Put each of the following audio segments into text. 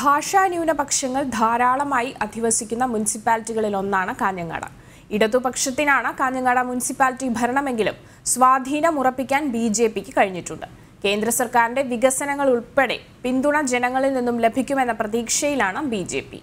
ഭാഷാ ന്യൂനപക്ഷങ്ങൾ ധാരാളമായി അധിവസിക്കുന്ന മുനിസിപ്പാലിറ്റികളിൽ ഒന്നാണ് കാഞ്ഞങ്ങാട് ഇടതുപക്ഷത്തിനാണ് കാഞ്ഞങ്ങാട് മുനിസിപ്പാലിറ്റി ഭരണമെങ്കിലും സ്വാധീനം ഉറപ്പിക്കാൻ ബി ജെ പിക്ക് കഴിഞ്ഞിട്ടുണ്ട് കേന്ദ്ര സർക്കാരിന്റെ വികസനങ്ങൾ ഉൾപ്പെടെ പിന്തുണ ജനങ്ങളിൽ നിന്നും ലഭിക്കുമെന്ന പ്രതീക്ഷയിലാണ് ബി ജെ പി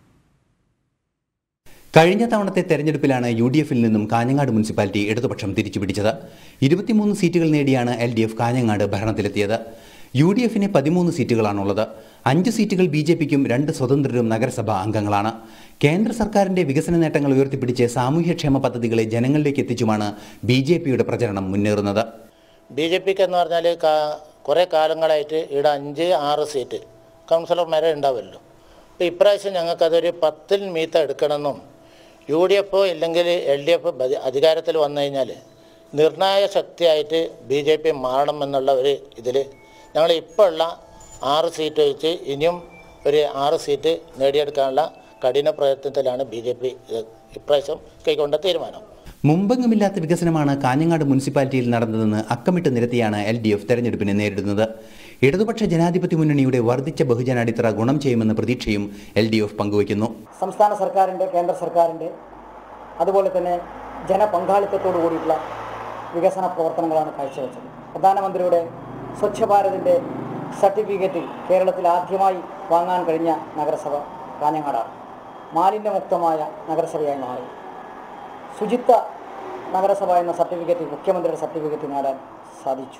കഴിഞ്ഞ തവണത്തെ തെരഞ്ഞെടുപ്പിലാണ് യു ഡി എഫിൽ നിന്നും കാഞ്ഞങ്ങാട് മുനിസിപ്പാലിറ്റി ഇടതുപക്ഷം തിരിച്ചുപിടിച്ചത് ഇരുപത്തിമൂന്ന് സീറ്റുകൾ നേടിയാണ് എൽ ഡി എഫ് കാഞ്ഞങ്ങാട് ഭരണത്തിലെത്തിയത് യു ഡി എഫിന് പതിമൂന്ന് സീറ്റുകളാണുള്ളത് അഞ്ച് സീറ്റുകൾ ബി ജെ പിക്കും രണ്ട് സ്വതന്ത്രരും നഗരസഭാ അംഗങ്ങളാണ് കേന്ദ്ര സർക്കാരിന്റെ വികസന നേട്ടങ്ങൾ ഉയർത്തിപ്പിടിച്ച് സാമൂഹ്യക്ഷേമ പദ്ധതികളെ ജനങ്ങളിലേക്ക് എത്തിച്ചുമാണ് ബി ജെ പിയുടെ പ്രചരണം മുന്നേറുന്നത് ബി ജെ പിക്ക് എന്ന് പറഞ്ഞാൽ കാ കുറേ കാലങ്ങളായിട്ട് ഇവിടെ അഞ്ച് ആറ് സീറ്റ് കൗൺസിലർമാരെ ഉണ്ടാവുമല്ലോ അപ്പോൾ ഇപ്രാവശ്യം ഞങ്ങൾക്കതൊരു പത്തിൽ മീത്ത എടുക്കണമെന്നും യു ഡി എഫോ ഇല്ലെങ്കിൽ എൽ ഡി എഫ് അധികാരത്തിൽ വന്നു കഴിഞ്ഞാൽ നിർണായക ശക്തിയായിട്ട് ബി ജെ പി മാറണം എന്നുള്ള ഒരു ഇതിൽ ഞങ്ങൾ ഇപ്പോൾ ഉള്ള ആറ് സീറ്റ് വെച്ച് ഇനിയും ഒരു ആറ് സീറ്റ് നേടിയെടുക്കാനുള്ള കഠിന പ്രയത്നത്തിലാണ് ബി ജെ പി ഇപ്രാവശ്യം കൈക്കൊണ്ട തീരുമാനം മുമ്പെങ്ങുമില്ലാത്ത വികസനമാണ് കാഞ്ഞങ്ങാട് മുനിസിപ്പാലിറ്റിയിൽ നടന്നതെന്ന് അക്കമിട്ട് നിരത്തിയാണ് എൽ ഡി എഫ് തെരഞ്ഞെടുപ്പിനെ നേരിടുന്നത് ഇടതുപക്ഷ ജനാധിപത്യ മുന്നണിയുടെ വർദ്ധിച്ച ബഹുജന അടിത്തറ ഗുണം ചെയ്യുമെന്ന പ്രതീക്ഷയും എൽ ഡി എഫ് പങ്കുവയ്ക്കുന്നു സംസ്ഥാന സർക്കാരിൻ്റെ കേന്ദ്ര സർക്കാരിൻ്റെ അതുപോലെ തന്നെ ജനപങ്കാളിത്തത്തോടു കൂടിയിട്ടുള്ള വികസന പ്രവർത്തനങ്ങളാണ് കാഴ്ചവെച്ചത് പ്രധാനമന്ത്രിയുടെ സ്വച്ഛ ഭാരതിൻ്റെ സർട്ടിഫിക്കറ്റ് കേരളത്തിൽ ആദ്യമായി വാങ്ങാൻ കഴിഞ്ഞ നഗരസഭ കാഞ്ഞങ്ങാടാണ് മാലിന്യമുക്തമായ നഗരസഭയായി മാറി ശുചിത്വ നഗരസഭ എന്ന സർട്ടിഫിക്കറ്റ് മുഖ്യമന്ത്രിയുടെ സർട്ടിഫിക്കറ്റ് നേടാൻ സാധിച്ചു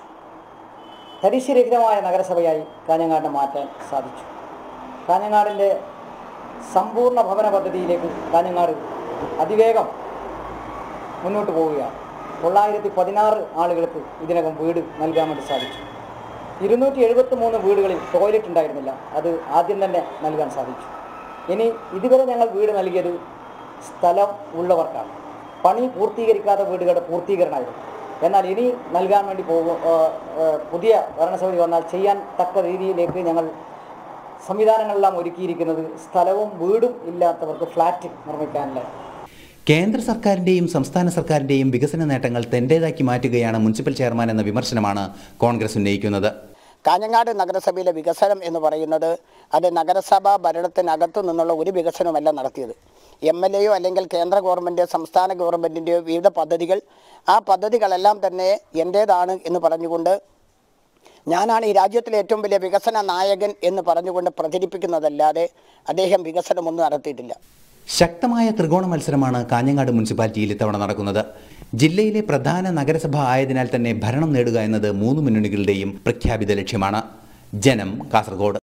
തരിശുരഹിതമായ നഗരസഭയായി കാഞ്ഞങ്ങാടിനെ മാറ്റാൻ സാധിച്ചു കാഞ്ഞങ്ങാടിൻ്റെ സമ്പൂർണ്ണ ഭവന പദ്ധതിയിലേക്ക് കാഞ്ഞങ്ങാട് അതിവേഗം മുന്നോട്ട് പോവുകയാണ് തൊള്ളായിരത്തി പതിനാറ് ആളുകൾക്ക് ഇതിനകം വീട് നൽകാൻ വേണ്ടി സാധിച്ചു ഇരുന്നൂറ്റി എഴുപത്തി മൂന്ന് വീടുകളിൽ ടോയ്ലറ്റ് ഉണ്ടായിരുന്നില്ല അത് ആദ്യം തന്നെ നൽകാൻ സാധിച്ചു ഇനി ഇതുവരെ ഞങ്ങൾ വീട് നൽകിയത് സ്ഥലം ഉള്ളവർക്കാണ് പണി പൂർത്തീകരിക്കാത്ത വീടുകളുടെ പൂർത്തീകരണമായിരുന്നു എന്നാൽ ഇനി നൽകാൻ വേണ്ടി പോകും പുതിയ ഭരണസമിതി വന്നാൽ ചെയ്യാൻ തക്ക രീതിയിലേക്ക് ഞങ്ങൾ സംവിധാനങ്ങളെല്ലാം ഒരുക്കിയിരിക്കുന്നത് സ്ഥലവും വീടും ഇല്ലാത്തവർക്ക് ഫ്ലാറ്റ് നിർമ്മിക്കാനുള്ള കേന്ദ്ര സർക്കാരിന്റെയും സംസ്ഥാന സർക്കാരിന്റെയും വികസന നേട്ടങ്ങൾ തന്റേതാക്കി മാറ്റുകയാണ് മുനിസിപ്പൽ ചെയർമാൻ എന്ന വിമർശനമാണ് കോൺഗ്രസ് ഉന്നയിക്കുന്നത് കാഞ്ഞങ്ങാട് നഗരസഭയിലെ വികസനം എന്ന് പറയുന്നത് അത് നഗരസഭാ ഭരണത്തിനകത്തു നിന്നുള്ള ഒരു വികസനമല്ല നടത്തിയത് എം എൽ എയോ അല്ലെങ്കിൽ കേന്ദ്ര ഗവൺമെൻറ് സംസ്ഥാന ഗവൺമെൻറ്റിൻ്റെയോ വിവിധ പദ്ധതികൾ ആ പദ്ധതികളെല്ലാം തന്നെ എൻ്റേതാണ് എന്ന് പറഞ്ഞുകൊണ്ട് ഞാനാണ് ഈ രാജ്യത്തിലെ ഏറ്റവും വലിയ വികസന നായകൻ എന്ന് പറഞ്ഞുകൊണ്ട് പ്രചരിപ്പിക്കുന്നതല്ലാതെ അദ്ദേഹം വികസനമൊന്നും നടത്തിയിട്ടില്ല ശക്തമായ ത്രികോണ മത്സരമാണ് കാഞ്ഞങ്ങാട് മുനിസിപ്പാലിറ്റിയിൽ ഇത്തവണ നടക്കുന്നത് ജില്ലയിലെ പ്രധാന നഗരസഭ ആയതിനാൽ തന്നെ ഭരണം നേടുക എന്നത് മൂന്ന് മുന്നണികളുടെയും പ്രഖ്യാപിത ലക്ഷ്യമാണ് ജനം കാസർഗോഡ്